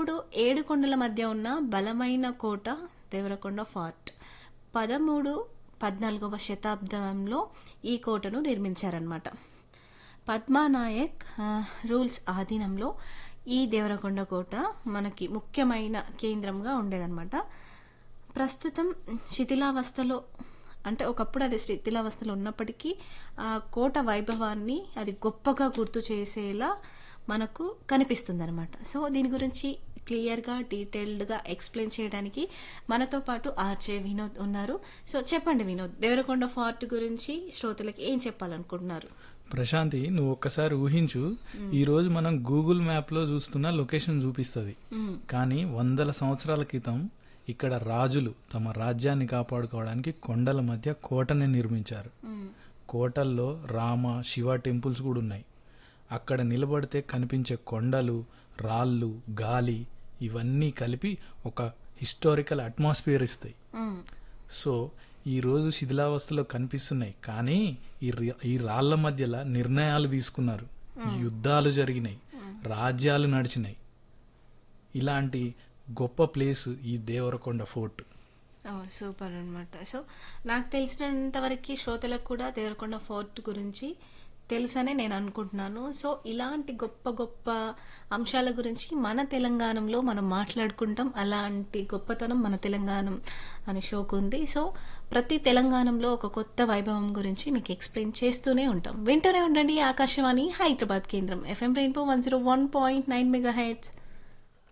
పదమూడు ఏడు కొండల మధ్య ఉన్న బలమైన కోట దేవరకొండ ఫార్ట్ పదమూడు పద్నాలుగవ శతాబ్దంలో ఈ కోటను నిర్మించారనమాట పద్మానాయక్ ఆ, రూల్స్ ఆధీనంలో ఈ దేవరకొండ కోట మనకి ముఖ్యమైన కేంద్రంగా ఉండేదన్నమాట ప్రస్తుతం శిథిలావస్థలో అంటే ఒకప్పుడు అది శిథిలావస్థలో ఉన్నప్పటికీ ఆ కోట వైభవాన్ని అది గొప్పగా గుర్తు చేసేలా మనకు కనిపిస్తుంది అనమాట సో దీని గురించి క్లియర్గా డీటెయిల్డ్గా ఎక్స్ప్లెయిన్ చేయడానికి మనతో పాటు ఆర్జే వినోద్ ఉన్నారు సో చెప్పండి వినోద్ దేవరకొండ ఫార్ట్ గురించి శ్రోతలకు ఏం చెప్పాలనుకుంటున్నారు ప్రశాంతి నువ్వు ఒక్కసారి ఊహించు ఈ రోజు మనం గూగుల్ మ్యాప్ లో చూస్తున్న లొకేషన్ చూపిస్తుంది మ్మ్. కానీ వందల సంవత్సరాల క్రితం ఇక్కడ రాజులు తమ రాజ్యాన్ని కాపాడుకోవడానికి కొండల మధ్య కోటని నిర్మించారు మ్మ్. కోటల్లో రామ శివ టెంపుల్స్ కూడా ఉన్నాయి అక్కడ నిలబడితే కనిపించే కొండలు రాళ్ళు గాలి ఇవన్నీ కలిపి ఒక హిస్టారికల్ అట్మాస్ఫియర్ ఇస్తాయి మ్మ్. సో ఈ రోజు శిథిలావస్థలో కనిపిస్తున్నాయి కానీ ఈ రి- ఈ రాళ్ల మధ్యలో నిర్ణయాలు తీసుకున్నారు యుద్ధాలు జరిగినాయి రాజ్యాలు నడిచినాయి ఇలాంటి గొప్ప ప్లేస్ ఈ దేవరకొండ ఫోర్ట్ ఓ, సూపర్ అనమాట సో నాకు తెలిసినంత వరకు శ్రోతలకు కూడా దేవరకొండ ఫోర్ట్ గురించి తెలుసనే నేను అనుకుంటున్నాను సో ఇలాంటి గొప్ప గొప్ప అంశాల గురించి మన తెలంగాణలో మనం మాట్లాడుకుంటాం అలాంటి గొప్పతనం మన తెలంగాణ అనే షోకు ఉంది సో ప్రతి తెలంగాణలో ఒక కొత్త వైభవం గురించి మీకు ఎక్స్ప్లెయిన్ చేస్తూనే ఉంటాం వింటూనే ఉండండి ఆకాశవాణి హైదరాబాద్ కేంద్రం FM rainbow one zero one point nine mega heads